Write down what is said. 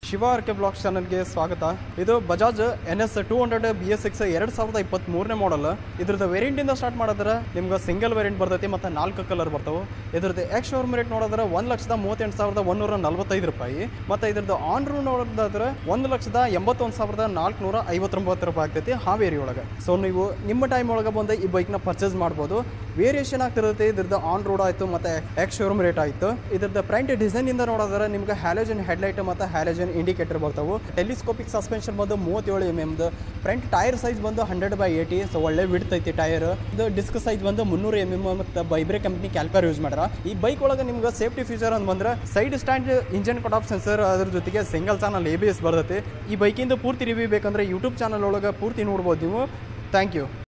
Shiva R K blog ಚಾನಲ್ಗೆ ಸ್ವಾಗತ ಇದು Bajaj N S two hundred B S six ಎರಡು ಸಾವಿರದ ಇಪ್ಪತ್ತ್ ಮೂರನೇ ಮಾಡಲ್ ಇದ್ರದ್ದು ವೇರಿಯಂಟಿಂದ ಸ್ಟಾರ್ಟ್ ಮಾಡಿದ್ರೆ ನಿಮ್ಗೆ ಸಿಂಗಲ್ ವೇರಿಯಂಟ್ ಬರ್ತೈತಿ ಮತ್ತು ನಾಲ್ಕು ಕಲರ್ ಬರ್ತಾವೆ ಇದ್ರದ್ದು ಎಕ್ಸ್ ಶೋರೂಮ್ ರೇಟ್ ನೋಡಿದ್ರೆ ಒಂದು ಲಕ್ಷದ ಮೂವತ್ತೆಂಟು ಸಾವಿರದ ಒಂದೂರ ನಲ್ವತ್ತೈದು ರೂಪಾಯಿ ಮತ್ತು ಇದ್ರದ್ದು ಆನ್ ರೂ ನೋಡೋದಾದ್ರೆ ಒಂದು ಲಕ್ಷದ ಎಂಬತ್ತೊಂದು ಸಾವಿರದ ನಾಲ್ಕುನೂರ ಐವತ್ತೊಂಬತ್ತು ರೂಪಾಯಿ ಆಗ್ತೈತಿ ಹಾವೇರಿ ಒಳಗೆ ಸೊ ನೀವು ನಿಮ್ಮ ಟೈಮ್ ಒಳಗೆ ಬಂದು ಈ ಬೈಕ್ನ ಪರ್ಚೇಸ್ ಮಾಡ್ಬೋದು ವೇರಿಯೇಷನ್ ಆಗ್ತಿರುತ್ತೆ ಇದ್ರದ್ದು ಆನ್ ರೋಡ್ ಆಯಿತು ಮತ್ತು ಎಕ್ಸ್ ಶೋರೂಮ್ ರೇಟ್ ಆಯಿತು ಇದ್ರದ್ದು ಫ್ರಂಟ್ ಡಿಸೈನಿಂದ ನೋಡಿದ್ರೆ ನಿಮ್ಗೆ ಹ್ಯಾಲೋಜನ್ ಹೆಡ್ಲೈಟ್ ಮತ್ತು ಹ್ಯಾಲೋಜನ್ ಇಂಡಿಕೇಟರ್ ಬರ್ತಾವೆ ಟೆಲಿಸ್ಕೋಪಿಕ್ ಸಸ್ಪೆನ್ಷನ್ ಬಂದು ಮೂವತ್ತೇಳು ಎಮ್ ಎಮ್ದು ಫ್ರಂಟ್ ಟೈರ್ ಸೈಜ್ ಬಂದು ಹಂಡ್ರೆಡ್ ಬೈ ಏಯ್ಟಿ ಸೊ ಒಳ್ಳೆ ಬಿಡ್ತೈತಿ ಟೈರ್ ಇದು ಡಿಸ್ಕ್ ಸೈಜ್ ಬಂದು ಮುನ್ನೂರು ಎಮ್ ಎಮ್ ಮತ್ತು ಬೈಬ್ರೆ ಕಂಪ್ನಿ ಕ್ಯಾಲ್ಪರ್ ಯೂಸ್ ಮಾಡ್ಯಾರ ಈ ಬೈಕ್ ಒಳಗೆ ನಿಮ್ಗೆ ಸೇಫ್ಟಿ ಫೀಚರ್ ಅಂತ ಬಂದ್ರೆ side stand engine cut off sensor ಅದ್ರ ಜೊತೆಗೆ single channel A B S ಬರ್ತೈತಿ ಈ ಬೈಕಿಂದ ಪೂರ್ತಿ ರಿವ್ಯೂ ಬೇಕಂದ್ರೆ ಯೂಟ್ಯೂಬ್ ಚಾನಲ್ ಒಳಗೆ ಪೂರ್ತಿ ನೋಡ್ಬೋದು ನೀವು ಥ್ಯಾಂಕ್ ಯು